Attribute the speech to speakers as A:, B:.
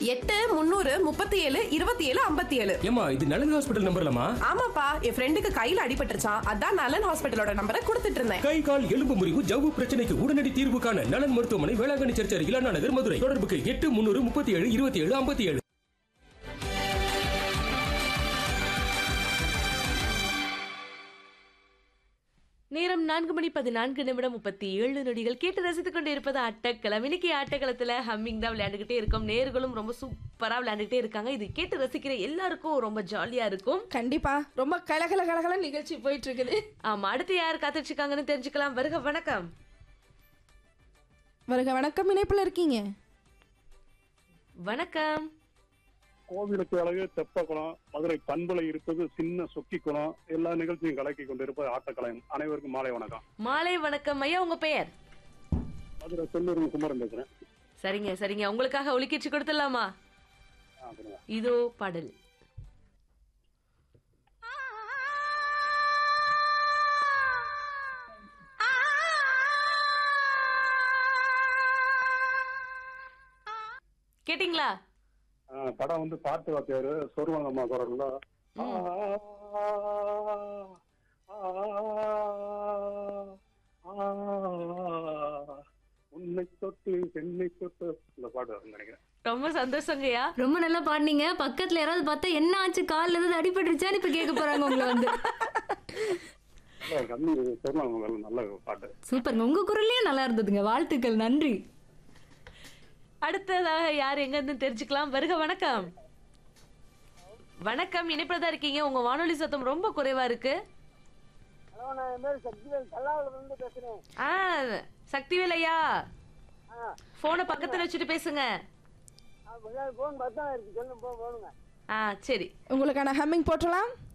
A: எட்டு முந்நூறு முப்பத்தி ஏழு இருபத்தி ஏழு ஐம்பத்தி ஏழு
B: ஏமா இது நலன் ஹாஸ்பிட்டல் நம்பர்லமா
A: ஆமாப்பா என் ஃப்ரெண்டுக்கு கையில அடிபட்டுருச்சான் அதான் நலன் ஹாஸ்பிட்டலோட நம்பரை கொடுத்துட்டு இருந்தேன்
B: கை கால் எலும்பு முறிவு ஜவ்வு பிரச்சனைக்கு உடனடி தீர்வு காண நலன் மருத்துவமனை வேளாங்கண்ணி சர்ச் அருகில் அண்ணா நகர் மதுரை தொடர்புக்கு எட்டு முன்னூறு முப்பத்தி ஏழு இருபத்தி ஏழு ஐம்பத்தி ஏழு
C: நேரம் நான்கு மணி பதினான்கு நிமிடம் முப்பத்தி ஏழு நொடிகள் கேட்டு ரசித்துக் கொண்டு இருப்பது அட்டக்களம் இன்னைக்கு ஆட்டக்களத்துல ஹம்மிங் தான் விளையாண்டுகிட்டே இருக்கோம் நேர்களும் ரொம்ப சூப்பரா விளையாண்டுகிட்டே இருக்காங்க இது கேட்டு ரசிக்கிற எல்லாருக்கும் ரொம்ப ஜாலியா இருக்கும்
D: கண்டிப்பா ரொம்ப கலகல கலகல நிகழ்ச்சி போயிட்டு இருக்குது
C: ஆமா அடுத்து யார் காத்துட்டு இருக்காங்கன்னு தெரிஞ்சுக்கலாம் வருக வணக்கம்
D: வருக வணக்கம் இணைப்புல இருக்கீங்க
C: வணக்கம்
E: கோவிலுக்கு அழகு தெப்பக்குளம் மதுரை பண்புலை இருப்பது சின்ன சொக்கி குளம் எல்லா நிகழ்ச்சியும் கலக்கி கொண்டிருப்பது ஆட்டக்கலையம் அனைவருக்கும் மாலை வணக்கம்
C: மாலை வணக்கம் ஐயா உங்க பெயர்
E: மதுரை செல்லூர் குமரன் பேசுறேன்
C: சரிங்க சரிங்க உங்களுக்காக ஒலிக்கிச்சு கொடுத்துடலாமா
E: ஆ, சொல்லுங்க.
C: இதோ பாடல் கேட்டிங்களா
E: ஆ, படம் வந்து பாட்டு வாத்தியாரு சொருவாங்கம்மா குரல்ல ஆ, ஆ, ஆ, உன்னை தொட்டு என்னை தொட்டு இந்த பாட்டு வரும்னு நினைக்கிறேன்
C: ரொம்ப சந்தோஷங்கய்யா
F: ரொம்ப நல்லா பாடினீங்க பக்கத்துல யாராவது பார்த்தா என்ன ஆச்சு கால்ல ஏதாவது அடிபட்டுருச்சான்னு இப்ப கேட்க போறாங்க உங்களை வந்து
E: நல்ல கம்மி சொருவாங்க நல்ல பாட்டு
F: சூப்பருங்க உங்க குரல்லயே நல்லா இருந்ததுங்க வாழ்த்துக்கள் நன்றி
C: அடுத்ததாக யார் எங்க இருந்து தெரிஞ்சுக்கலாம் வருக வணக்கம் வணக்கம் இணைப்புல தான் இருக்கீங்க உங்க வானொலி சத்தம் ரொம்ப குறைவா இருக்கு ஆ சக்திவேல் ஐயா போனை பக்கத்துல வச்சுட்டு பேசுங்க ஆ சரி
D: உங்களுக்கான ஹம்மிங் போட்டலாம்